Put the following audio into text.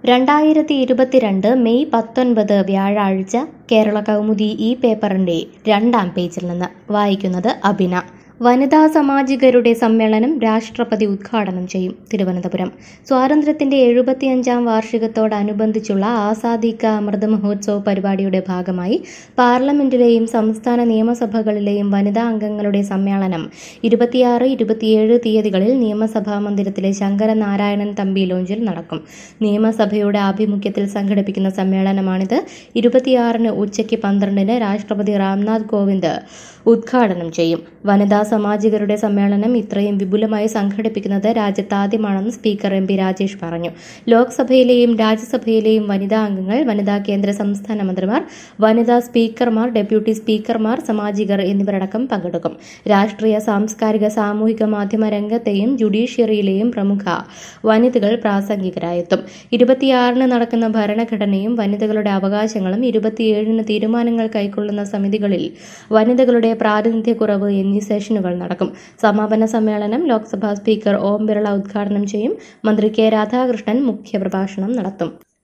രണ്ടായിരത്തി ഇരുപത്തിരണ്ട് മെയ് പത്തൊൻപത് വ്യാഴാഴ്ച കേരള കൗമുദി ഈ പേപ്പറിന്റെ രണ്ടാം പേജിൽ നിന്ന് വായിക്കുന്നത് അഭിന വനിതാ സാമാജികരുടെ സമ്മേളനം രാഷ്ട്രപതി ഉദ്ഘാടനം ചെയ്യും തിരുവനന്തപുരം സ്വാതന്ത്ര്യത്തിന്റെ എഴുപത്തിയഞ്ചാം വാർഷികത്തോടനുബന്ധിച്ചുള്ള ആസാദി കാ അമൃത് മഹോത്സവ് പരിപാടിയുടെ ഭാഗമായി പാർലമെന്റിലെയും സംസ്ഥാന നിയമസഭകളിലെയും വനിതാ അംഗങ്ങളുടെ സമ്മേളനം ഇരുപത്തിയാറ് ഇരുപത്തിയേഴ് തീയതികളിൽ നിയമസഭാ മന്ദിരത്തിലെ ശങ്കരനാരായണൻ തമ്പി ലോഞ്ചിൽ നടക്കും നിയമസഭയുടെ ആഭിമുഖ്യത്തിൽ സംഘടിപ്പിക്കുന്ന സമ്മേളനമാണിത് ഇരുപത്തിയാറിന് ഉച്ചയ്ക്ക് പന്ത്രണ്ടിന് രാഷ്ട്രപതി രാംനാഥ് കോവിന്ദ് ഉദ്ഘാടനം ചെയ്യും വനിതാ സാമാജികരുടെ സമ്മേളനം ഇത്രയും വിപുലമായി സംഘടിപ്പിക്കുന്നത് രാജ്യത്താദ്യമാണെന്ന് സ്പീക്കർ എം പി രാജേഷ് പറഞ്ഞു ലോക്സഭയിലെയും രാജ്യസഭയിലെയും വനിതാ അംഗങ്ങൾ വനിതാ കേന്ദ്ര സംസ്ഥാന മന്ത്രിമാർ വനിതാ സ്പീക്കർമാർ ഡെപ്യൂട്ടി സ്പീക്കർമാർ സാമാജികർ എന്നിവരടക്കം പങ്കെടുക്കും രാഷ്ട്രീയ സാംസ്കാരിക സാമൂഹിക മാധ്യമ രംഗത്തെയും ജുഡീഷ്യറിയിലെയും പ്രമുഖ വനിതകൾ പ്രാസംഗികരായെത്തും ഇരുപത്തിയാറിന് നടക്കുന്ന ഭരണഘടനയും വനിതകളുടെ അവകാശങ്ങളും ഇരുപത്തിയേഴിന് തീരുമാനങ്ങൾ കൈക്കൊള്ളുന്ന സമിതികളിൽ വനിതകളുടെ പ്രാതിനിധ്യക്കുറവ് എന്നീ സെഷനുകൾ നടക്കും സമാപന സമ്മേളനം ലോക്സഭാ സ്പീക്കർ ഓം ബിർള ഉദ്ഘാടനം ചെയ്യും മന്ത്രി കെ രാധാകൃഷ്ണൻ മുഖ്യപ്രഭാഷണം നടത്തും